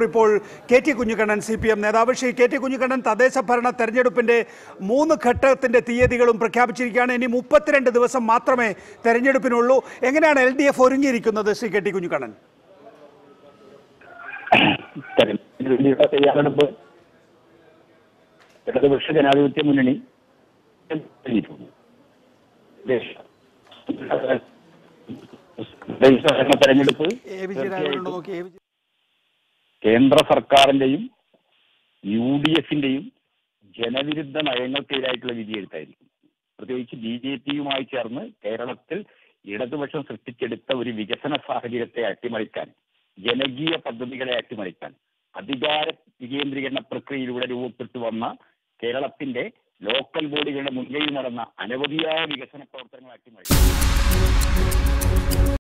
മണിക്കൂർ ഇപ്പോൾ K T Kunhikannan C P M നേതാവ് ശ്രീ കെ ടി കുഞ്ഞിക്കണ്ണൻ തദ്ദേശ ഭരണ തെരഞ്ഞെടുപ്പിന്റെ മൂന്ന് ഘട്ടത്തിന്റെ തീയതികളും പ്രഖ്യാപിച്ചിരിക്കുകയാണ് ഇനി മുപ്പത്തിരണ്ട് ദിവസം മാത്രമേ തെരഞ്ഞെടുപ്പിനുള്ളൂ എങ്ങനെയാണ് എൽ ഡി എഫ് ഒരുങ്ങിയിരിക്കുന്നത് ശ്രീ കെ ടി കുഞ്ഞിക്കണ്ണൻ തെരഞ്ഞെടുപ്പിന് വേണ്ടിയുള്ള തയ്യാറെടുപ്പ് ഇടതുപക്ഷ ജനാധിപത്യ മുന്നണി കഴിഞ്ഞിട്ടുണ്ട്. ദേശ- ദേശഭരണ തെരഞ്ഞെടുപ്പ് എ വി ജി രാഘവനോട് നോക്കി എ വി ജി കേന്ദ്ര സർക്കാരിന്റെയും യു ഡി എഫിന്റെയും ജനവിരുദ്ധ നയങ്ങൾക്കെതിരായിട്ടുള്ള വിധിയെഴുത്തായിരിക്കും പ്രത്യേകിച്ച് ബി ജെ പിയുമായി ചേർന്ന് കേരളത്തിൽ ഇടതുപക്ഷം സൃഷ്ടിച്ചെടുത്ത ഒരു വികസന സാഹചര്യത്തെ അട്ടിമറിക്കാൻ ജനകീയ പദ്ധതികളെ അട്ടിമറിക്കാൻ അധികാര വികേന്ദ്രീകരണ പ്രക്രിയയിലൂടെ രൂപപ്പെട്ടു വന്ന കേരളത്തിന്റെ ലോക്കൽ ബോഡികളുടെ മുൻകൈയിൽ നടന്ന അനവധിയായ വികസന പ്രവർത്തനങ്ങൾ അട്ടിമറിക്കാൻ